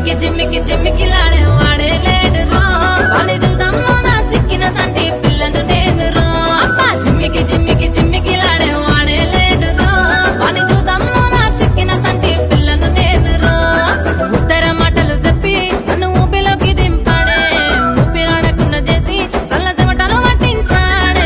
జిమ్మికి జిమ్మికి జిమ్మికిలాడే వాడే లేడు రో వాని చూద్దాంలో నా సిక్కిన సంటి పిల్లను నేను రో అబ్బా జిమ్మికి జిమ్మికి జిమ్మికిలాడే వాడే లేడు రో వాని చూద్దాంలో నా చిక్కిన సంటి పిల్లను నేను రో ఉత్తర మాటలు చెప్పి నన్ను ఊపిలోకి దింపాడే ఊపిరాడకుండా చేసి సల్లదమటలు పట్టించాడే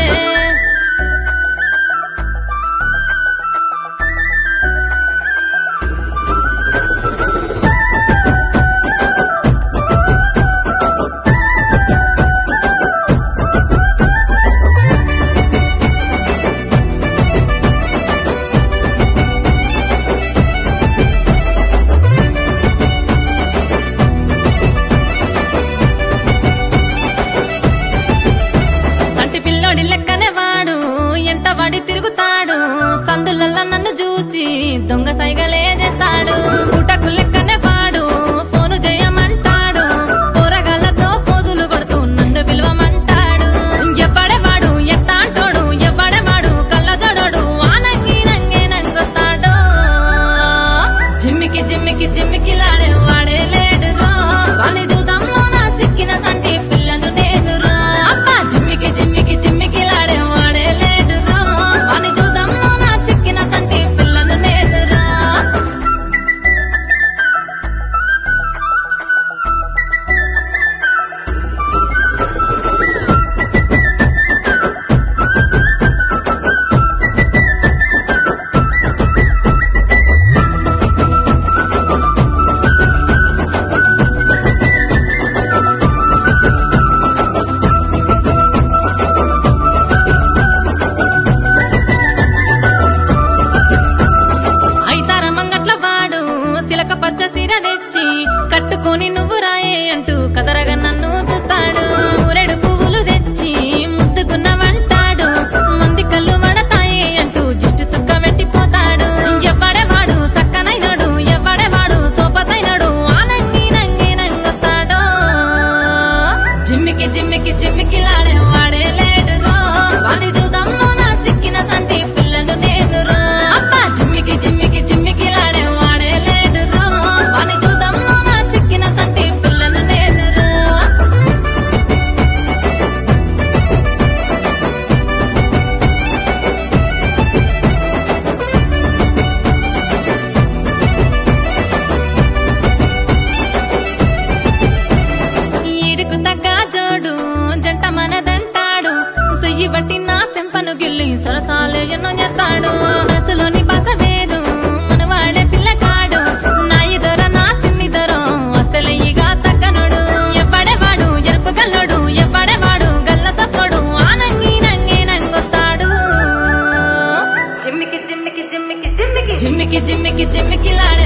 సంటి పిల్లోడి లెక్కనే వాడు ఎంట వాడి తిరుగుతాడు సందులల్ల నన్ను చూసి దొంగ సైగలే చేస్తాడు పుటకు లెక్కనే వాడు ఫోను చేయమంటాడు పోరగాళ్ళతో పోజులు కొడుతూ నన్ను పిలవమంటాడు ఎవ్వడేవాడు ఎత్తాంటోడు ఎవ్వడేవాడు కళ్ళ జోడోడు వానంగి నంగే నంగొస్తాడు జిమ్మికి జిమ్మికి జిమ్మికి లాడే వాడే లేడు రో వాని చూద్దాంలో నా సిక్కిన సంటి పిల్లను నేను రో అబ్బా జిమ్మికి జిమ్మికి జిమ్మికి లాడే వాడే లేడు రో వాని చూద్దాంలో నా చిక్కిన సంటి పిల్లను నేను రో అయితార మంగట్ల వాడు సిలక పచ్చ సిర తెచ్చి కట్టుకొని నువ్వు రాయే అంటూ కదరగా నన్ను చూస్తాడు ఊరెడు పువ్వులు తెచ్చి ముద్దుకున్నవంటాడు మంది కళ్ళు మడతాయి అంటూ జిష్టి సుక్క పెట్టిపోతాడు ఎవ్వడేవాడు సక్కనైనడు ఎవ్వడేవాడు సోపతైనడు ఆనంగి నంగి నంగొస్తాడు జిమ్మికి జిమ్మికి జిమ్మికి లాడే వాడే లేడు రో వాని చూద్దాంలో నా సిక్కిన సంటి పిల్లను నేను రో అబ్బా జిమ్మికి జిమ్మికి జిమ్మికి లాడే వాడే లేడు రో వాని చూద్దాంలో నా చిక్కిన సంటి పిల్లను నేను రో ఈడుకు తగ్గ జోడు జంట మనదంటాడు సొయ్యి బట్టి నా చెంపను గిల్లి సరసాలు ఎన్నో చేస్తాడు దశలోని బస వేరు మనవాడే పిల్లకాడు నా ఇదర నా చిన్ని దొర అసలు ఇక తగ్గనుడు ఎవ్వడేవాడు ఎరుపు గల్లుడు ఎవ్వడేవాడు గల్ల సప్పుడు ఆనంగి నంగి నంగొస్తాడు జిమ్మికి జిమ్మికి జిమ్మికి జిమ్మికి జిమ్మికి జిమ్మికి జిమ్మికి లాడే